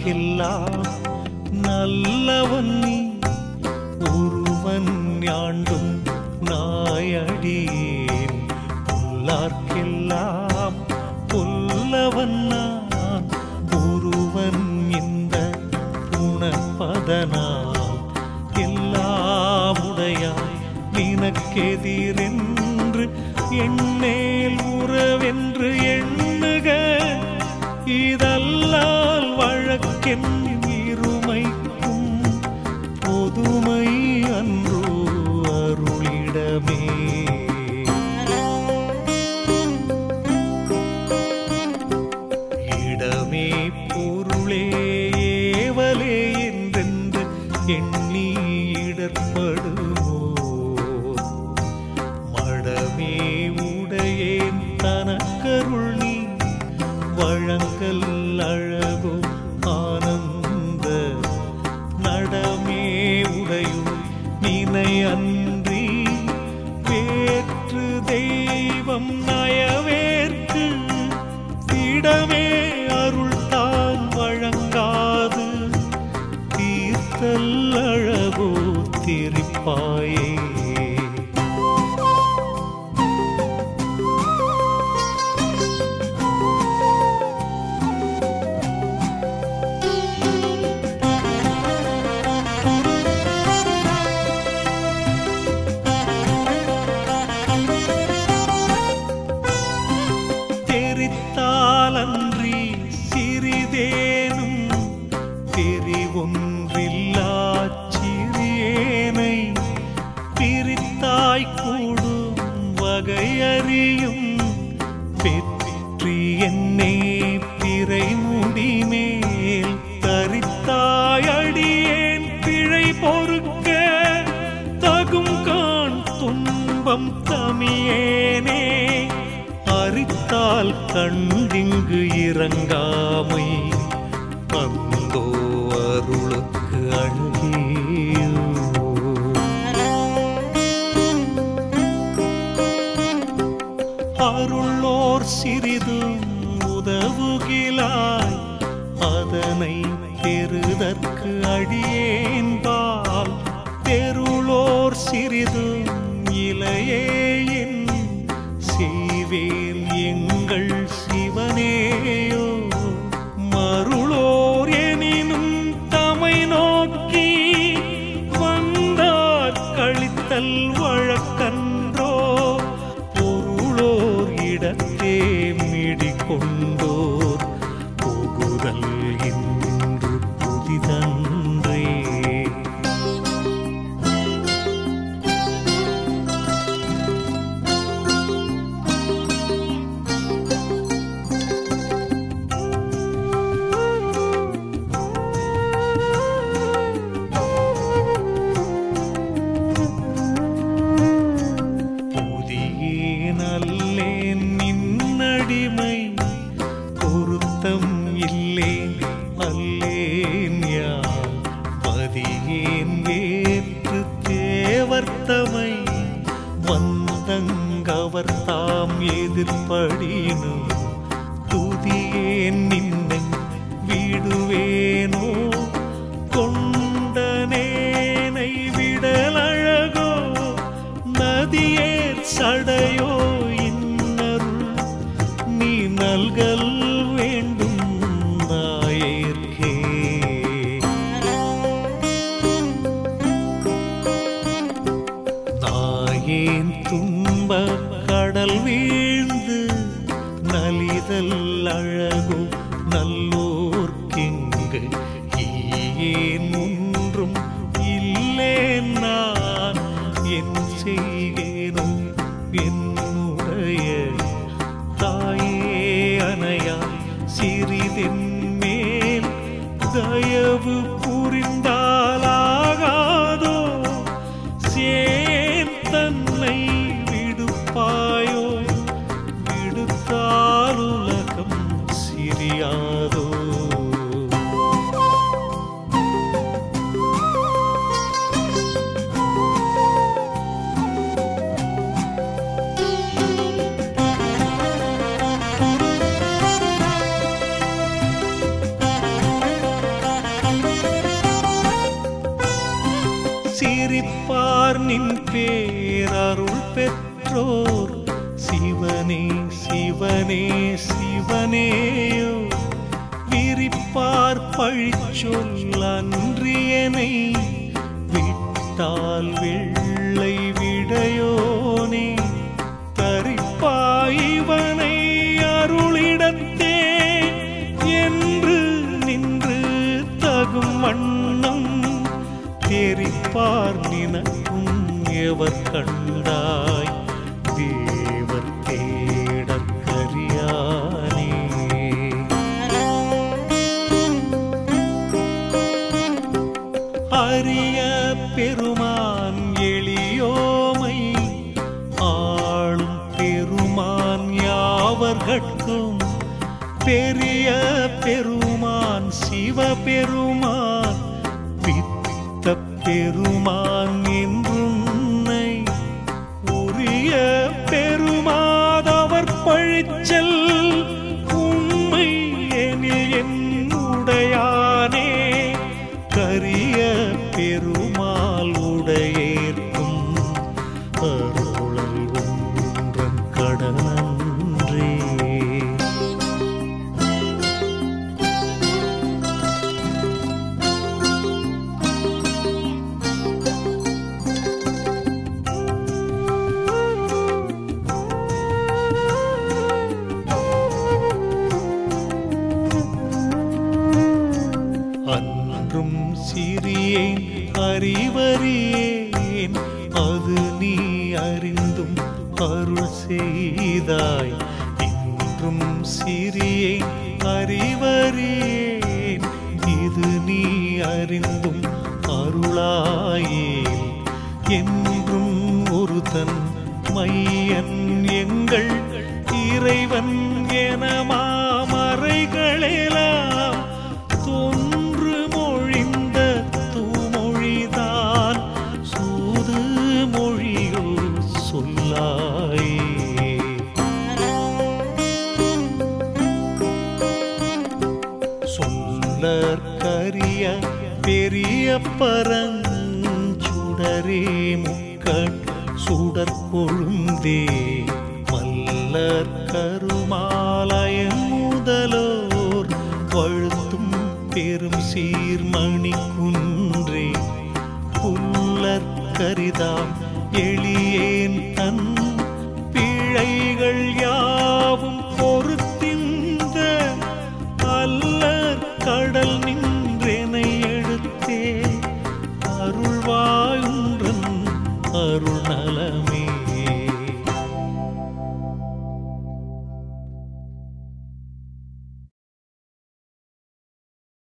உள்ளார்க்கெல்லாம் நல்லவன் நீ ஒருவன் யாண்டும் நாயடியேன் உள்ளார்க்கெல்லாம் புல்லவன் நான் ஒருவன் இந்த உணப்பதனால் எல்லாமுடையாய் நினக்கெதிரென்று எண்ணேல் உறவென்று எண்ணுக இதல்லால் வழக்கென் இருமைக்கும் பொதுமை அன்றோ அருளிடமே இடமே பொருளே ஏவலே என்றென்று எண்ணி இடர்படுமோ மடமே உடையேன் தனக்கருள் நீ வழங்கல் அழகோ ஆனந்த நடமே உடையோ நினை அன்றி வேற்று தெய்வம் நயவேற்கு திடமே அருள் தான் வழங்காது தீர்த்தல் அழகோ திரிப்பாயே தெரித்தாலன்றி சிறிதேனும் தெரிவொன்றில்லா சிறியேனை பிரித்தாய் கூடும் வகையறியும் பெற்றி என்னே பிறை முடிமேல் தரித்தாய் அடியேன் பிழை பொறுக்க தகும் காண் துன்பம் தமியேனே அரித்தால் கண்டிங்கு இறங்காமை அந்தோ அருளுக்கு அழகியோ அருளோர் சிறிதும் உதவுகிலாய் அதனை பெறுதற்கு அடியேன்பால் தெருளோர் சிறிதும் இலையேயின் செய்வேல் எங்கள் சிவனேயோ மருளோர் எனினும் தமை நோக்கி வந்தார் கழித்தல் வழக்கன்றோ பொருளோர் இடத்தே மிடி கொண்டோர் புகுதல் இன்று புதிதன்றே புதியே நல்லேன் நின்னடிமை பொருத்தம் இல்லேன் அல்லேன் யான் பதியேன் வேற்று தேவர்த்தமை வந்தங்கவர் தாம் எதிர்ப்படினும் துதியேன் நின்னை விடுவேனோ கொண்டனேனை விடலழகோ நதியேர் சடையோ இன்னருள் நீ நல்கல் வேண்டும் நாயேற்கே நாயேன் துன்ப கடல் வீழ்ந்து நலிதல் அழகோ நல்லோர்க்கிங்கு ஈயேன் ஒன்றும் இல்லேன் நான் என் செய்கேனோ என்னுடைய தாயே அணையாய் சிறிதென் மேல் தயவு புரிந்தாலாகாதோ சேன் தன்னை விடுப்பாயோ விடுத்தால் உலகம் சிறியாதோ சிரிப்பார் நின் பேரருள் பெற்றோர் சிவனே சிவனே சிவனேயோ விரிப்பார் பழிச்சொல் அன்றியனை விட்டால் வெள்ளை விடையோனே தரிப்பாய்வனை அருளிடத்தே என்று நின்று தகும் வண்ணம் தெரிப்பார் நினக்கும் எவர் கண்டாய் தேவர் தேடற் கரியானே அரிய பெருமான் எளியோமை ஆளும் பெருமான் யாவர்கட்கும் பெரிய பெருமான் சிவபெருமான் பித்த பெருமான் என்றுன்னை உரிய பெருமாதவர் பழிச்சல் உண்மை எனில் என் உடையானே கரிய பெருமாள் உடையேற்கும் அருளல் ஒன்றன் கடனன்றே அன்றும் சிறியேன் அறிவறியேன் அது நீ அறிந்தும் அருள் செய்தாய் இன்றும் சிறியேன் அறிவறியேன் இது நீ அறிந்தும் அருளாயேல் என்றும் ஒரு தன் மையன் எங்கள் இறைவன் என மாமறைகளெல்லாம் தொன்று மொழிந்த தூமொழிதான் சூது மொழியோ சொல்லாயே சொல்லற்கரிய பெரிய பரஞ்சுடரே முக்கட் சுடற் கொழுந்தே மல்லர் கருமாலயன் முதலோர் வழுத்தும் பெரும் சீர்மணி குன்றே புல்லற் கரிதாம் எளியேன் தன் பிழைகள் யாவும் பொறுத்திந்த அல்லற் கடல் நின்றெனை எடுத்தே அருள்வாயுன்றன் அருள் நலமே